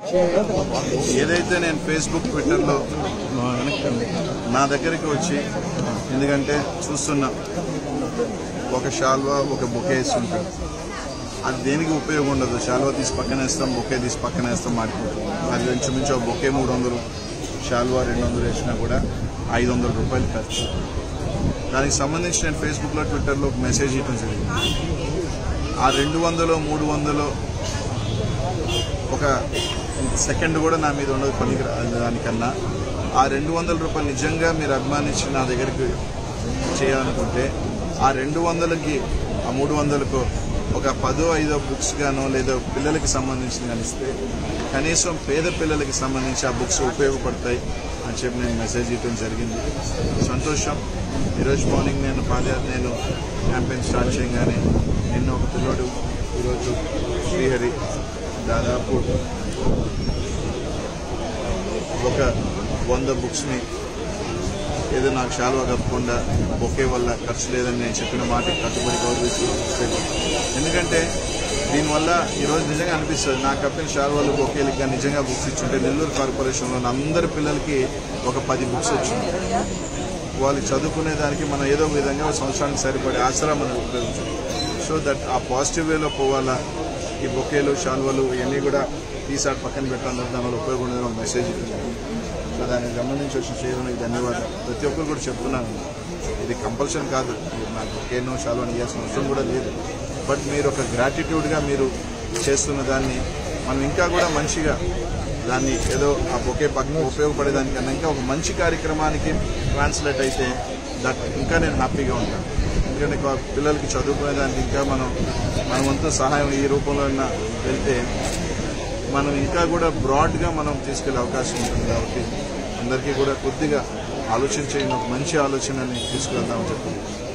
ఏదైతే నేను ఫేస్బుక్ ట్విట్టర్లో నా దగ్గరికి వచ్చి ఎందుకంటే చూస్తున్నా ఒక షాల్వా ఒక బొకే ఇస్తుంటాడు అది దేనికి ఉపయోగం ఉండదు షాల్వా తీసి పక్కన వేస్తాం బొకే తీసి పక్కన వేస్తాం మాడిపోతుంది అది ఇంచుమించు ఒక బొకే మూడు వందలు షాల్వా రెండు వందలు వేసినా కూడా ఐదు వందల రూపాయలు ఖర్చు దానికి సంబంధించి నేను ఫేస్బుక్లో ట్విట్టర్లో ఒక మెసేజ్ ఇవ్వడం జరిగింది ఆ రెండు వందలు మూడు వందలు ఒక సెకండ్ కూడా నా మీద ఉండదు పనికి రా- దానికన్నా ఆ రెండు వందల రూపాయలు నిజంగా మీరు అభిమానించి నా దగ్గరికి చేయాలనుకుంటే ఆ రెండు వందలకి ఆ మూడు వందలకు ఒక పదో ఐదో బుక్స్ గానో లేదా పిల్లలకి సంబంధించిన కానీ ఇస్తే కనీసం పేద పిల్లలకి సంబంధించి ఆ బుక్స్ ఉపయోగపడతాయి అని చెప్పి నేను మెసేజ్ ఇవ్వడం జరిగింది సంతోషం ఈరోజు మార్నింగ్ నేను పాదయాత్ర నేను క్యాంపెయిన్ స్టార్ట్ చేయగానే నిన్న ఒక పిల్లోడు ఈరోజు శ్రీహరి దాదాపు ఒక వంద బుక్స్ని ఏదో నాకు శాలువా కప్పకుండా బొకే వల్ల ఖర్చు లేదని నేను చెప్పిన మాటకి కట్టుబడి గౌరవిస్తూ పెట్టాను. ఎందుకంటే దీనివల్ల ఈరోజు నిజంగా అనిపిస్తుంది నాకు కప్పిన శాలువాలు బొకేలకి కానీ నిజంగా బుక్స్ ఇచ్చుంటే నెల్లూరు కార్పొరేషన్లో అందరి పిల్లలకి ఒక పది బుక్స్ వచ్చింది వాళ్ళు చదువుకునే దానికి మనం ఏదో ఒక విధంగా ఒక సంవత్సరానికి సరిపడే ఆసరా మనం ఉపయోగించాలి సో దట్ ఆ పాజిటివ్ వేలో పోవాలా ఈ బొకేలు శాల్వలు ఇవన్నీ కూడా తీసాడు పక్కన పెట్టాలని దానివల్ల ఉపయోగం ఉండేది ఒక మెసేజ్ ఇస్తుంది సో దానికి సంబంధించి వచ్చిన చేయడానికి ధన్యవాదాలు ప్రతి ఒక్కరు కూడా చెప్తున్నాను ఇది కంపల్షన్ కాదు ఇది నాకు బొకేనో శాల్వని ఇవ్వాల్సిన అవసరం కూడా లేదు బట్ మీరు ఒక గ్రాటిట్యూడ్గా మీరు చేస్తున్న దాన్ని మనం ఇంకా కూడా మంచిగా దాన్ని ఏదో ఆ బొకే పక్కన ఉపయోగపడేదానికన్నా ఇంకా ఒక మంచి కార్యక్రమానికి ట్రాన్స్లేట్ అయితే దట్ ఇంకా నేను హ్యాపీగా ఉంటాను ఎందుకంటే కొ- పిల్లలకి చదువుకునే దానికి ఇంకా మనం మన వంతు సహాయం ఈ రూపంలో అయినా వెళ్తే మనం ఇంకా కూడా బ్రాడ్గా మనం తీసుకెళ్లే అవకాశం ఉంటుంది కాబట్టి అందరికీ కూడా కొద్దిగా ఆలోచించే ఒక మంచి ఆలోచనని తీసుకువెళ్దామని చెప్తున్నాను